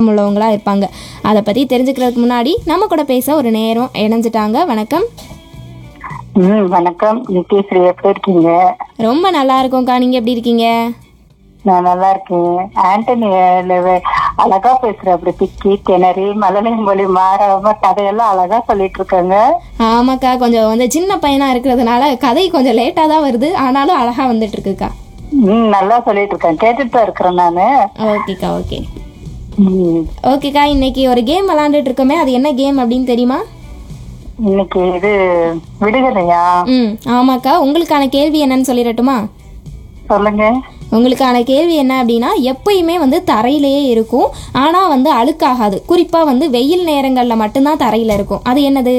பழக்கம் உள்ளவங்களா இருப்பாங்க அதை பற்றி தெரிஞ்சுக்கிறதுக்கு முன்னாடி நம்ம கூட பேச ஒரு நேரம் இணைஞ்சிட்டாங்க வணக்கம் ம் வணக்கம் நித்யஸ்ரீ எப்படி இருக்கீங்க ரொம்ப நல்லா இருக்கோம்க்கா நீங்கள் எப்படி இருக்கீங்க நான் நல்லா இருக்கேன் ஆண்டனி லெவ- அழகா பேசுற அப்படி பிக்கி திணறி மழலை மொழி மாறாம கதையெல்லாம் அழகா சொல்லிட்டு இருக்காங்க ஆமாக்கா கொஞ்சம் வந்து சின்ன பையனாக இருக்கிறதுனால கதை கொஞ்சம் லேட்டாக தான் வருது ஆனாலும் அழகாக வந்துட்டு இருக்குக்கா ம் நல்லா சொல்லிட்டு இருக்கேன் கேட்டுட்டு தான் இருக்கிறேன் நானு ஓகேக்கா ஓகே ம், ஓகேக்கா இன்னைக்கு ஒரு கேம் விளாண்டுட்டு இருக்கோமே அது என்ன கேம் அப்படின்னு தெரியுமா இன்னைக்கு இது விடுகதையா ம் ஆமாக்கா உங்களுக்கான கேள்வி என்னன்னு சொல்லிடட்டுமா சொல்லுங்க உங்களுக்கான கேள்வி என்ன அப்படின்னா எப்பயுமே வந்து தரையிலேயே இருக்கும் ஆனால் வந்து அழுக்காகாது குறிப்பாக வந்து வெயில் நேரங்களில் மட்டும்தான் தரையில் இருக்கும் அது என்னது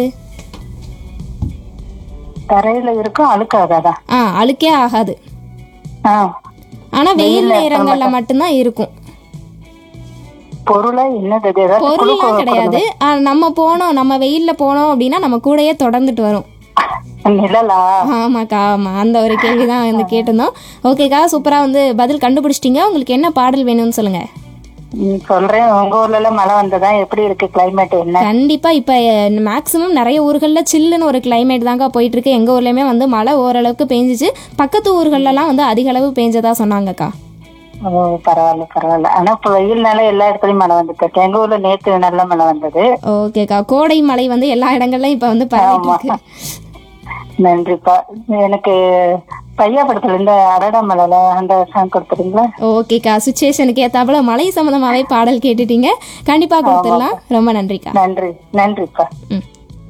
தரையில இருக்கும் அழுக்காகாதா ஆ அழுக்கே ஆகாது ஆ ஆனால் வெயில் நேரங்களில் மட்டும்தான் இருக்கும் பொருளா என்னது இது? ஏதாவது குழு பொருள்லாம் கிடையாது ஆ, நம்ம போனோம் நம்ம வெயிலில் போனோம் அப்படின்னா நம்ம கூடயே தொடர்ந்துட்டு வரும் நிழலா ஆமாக்கா ஆமாம் அந்த ஒரு கேள்வி தான் வந்து கேட்டிருந்தோம் ஓகேக்கா சூப்பராக வந்து பதில் கண்டுபிடிச்சிட்டிங்க உங்களுக்கு என்ன பாடல் வேணும்னு சொல்லுங்கள் ம், சொல்றேன் உங்க ஊர்ல எல்லாம் மழை வந்ததா எப்படி இருக்கு கிளைமேட் என்ன கண்டிப்பா இப்ப மேக்ஸிமம் நிறைய ஊர்கள்ல சில்லுன்னு ஒரு கிளைமேட் தாங்க போயிட்டு இருக்கு எங்க ஊர்லயுமே வந்து மழை ஓரளவுக்கு பெஞ்சிச்சு பக்கத்து ஊர்கள்லாம் வந்து அதிக அளவு பெஞ்சதா சொன்னாங்கக்கா ஓ பரவாயில்ல பரவாயில்ல ஆனா இப்ப வெயில்னால எல்லா இடத்துலயும் மழை வந்துட்டு எங்க ஊர்ல நேத்து நல்ல மழை வந்தது ஓகேக்கா கோடை மழை வந்து எல்லா இடங்கள்லயும் இப்ப வந்து பரவிட்டு இருக்கு நன்றிப்பா எனக்கு பையா படத்துல இருந்து அரட மலையில அந்த சாங் கொடுத்துறீங்களா ஓகேக்கா சுச்சுவேஷனுக்கு ஏத்தாப்புல மழை சம்மந்தமாவே பாடல் கேட்டுட்டீங்க கண்டிப்பா கொடுத்துடலாம் ரொம்ப நன்றிக்கா நன்றி நன்றிப்பா ம்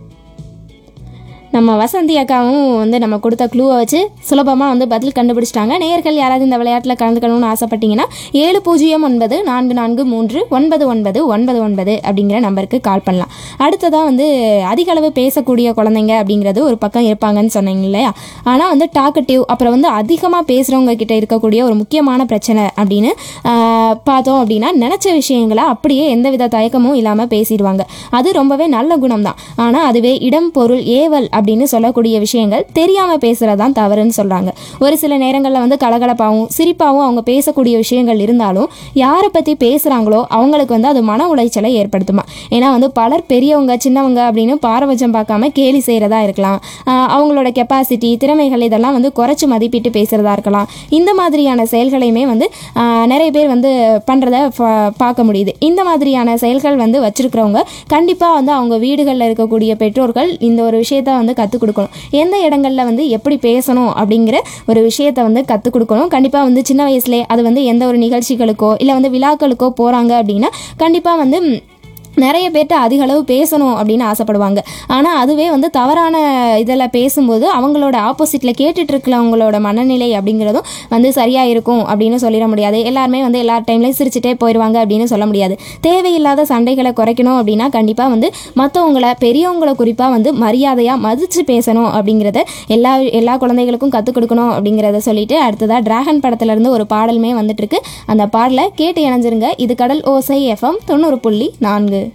நம்ம வசந்தி அக்காவும் வந்து நம்ம கொடுத்த க்ளூவை வச்சு சுலபமாக வந்து பதில் கண்டுபிடிச்சிட்டாங்க நேயர்கள் யாராவது இந்த விளையாட்டில் கலந்துக்கணும்னு ஆசைப்பட்டீங்கன்னா ஏழு பூஜ்ஜியம் ஒன்பது நான்கு நான்கு மூன்று ஒன்பது ஒன்பது ஒன்பது ஒன்பது அப்படிங்கிற நம்பருக்கு கால் பண்ணலாம் அடுத்ததாக வந்து அதிக அளவு பேசக்கூடிய குழந்தைங்க அப்படிங்கிறது ஒரு பக்கம் இருப்பாங்கன்னு சொன்னீங்க இல்லையா ஆனால் வந்து டாக்கட்டிவ் அப்புறம் வந்து அதிகமாக பேசுகிறவங்க கிட்ட இருக்கக்கூடிய ஒரு முக்கியமான பிரச்சனை அப்படின்னு ஆஹ், பார்த்தோம் அப்படின்னா நினச்ச விஷயங்களை அப்படியே எந்தவித தயக்கமும் இல்லாமல் பேசிடுவாங்க அது ரொம்பவே நல்ல குணம் தான் ஆனால் அதுவே இடம் பொருள் ஏவல் அப்படின்னு சொல்லக்கூடிய விஷயங்கள் தெரியாமல் பேசுகிறது தான் தவறுன்னு சொல்கிறாங்க ஒரு சில நேரங்களில் வந்து கலகலப்பாகவும் சிரிப்பாகவும் அவங்க பேசக்கூடிய விஷயங்கள் இருந்தாலும் யாரை பற்றி பேசுகிறாங்களோ அவங்களுக்கு வந்து அது மன உளைச்சலை ஏற்படுத்துமா ஏன்னா வந்து பலர் பெரியவங்க சின்னவங்க அப்படின்னு பாரபட்சம் பார்க்காம கேலி செய்கிறதா இருக்கலாம் ஆஹ் அவங்களோட கெப்பாசிட்டி திறமைகள் இதெல்லாம் வந்து குறைச்சி மதிப்பிட்டு பேசுகிறதா இருக்கலாம் இந்த மாதிரியான செயல்களையுமே வந்து ஆஹ் நிறைய பேர் வந்து பண்ணுறத பார்க்க முடியுது இந்த மாதிரியான செயல்கள் வந்து வச்சிருக்கிறவங்க கண்டிப்பாக வந்து அவங்க வீடுகளில் இருக்கக்கூடிய பெற்றோர்கள் இந்த ஒரு விஷயத்த வந்து கற்றுக் கொடுக்கணும் எந்த இடங்கள்ல வந்து எப்படி பேசணும் அப்படிங்கிற ஒரு விஷயத்த வந்து கற்றுக் கொடுக்கணும் கண்டிப்பாக வந்து சின்ன வயசுலேயே அது வந்து எந்த ஒரு நிகழ்ச்சிகளுக்கோ இல்லை வந்து விழாக்களுக்கோ போகிறாங்க அப்படின்னா கண்டிப்பாக வந்து ம், நிறைய பேர்ட்ட அதிக அளவு பேசணும் அப்படின்னு ஆசைப்படுவாங்க ஆனால் அதுவே வந்து தவறான இதில் பேசும்போது அவங்களோட ஆப்போசிட்டில் கேட்டுட்டு இருக்கிறவங்களோட மனநிலை அப்படிங்கிறதும் வந்து சரியாக இருக்கும் அப்படின்னு சொல்லிட முடியாது எல்லாருமே வந்து எல்லா டைம்லையும் சிரிச்சுட்டே போயிடுவாங்க அப்படின்னு சொல்ல முடியாது தேவையில்லாத சண்டைகளை குறைக்கணும் அப்படின்னா கண்டிப்பாக வந்து மற்றவங்கள பெரியவங்கள குறிப்பாக வந்து மரியாதையாக மதித்து பேசணும் அப்படிங்கிறத எல்லா எல்லா குழந்தைகளுக்கும் கற்றுக் கொடுக்கணும் அப்படிங்கிறத சொல்லிட்டு அடுத்ததாக டிராகன் படத்துலேருந்து ஒரு பாடலுமே வந்துட்டு இருக்கு அந்த பாடலை கேட்டு இணைஞ்சிருங்க இது கடல் ஓசை எஃப்எம் தொண்ணூறு புள்ளி நான்கு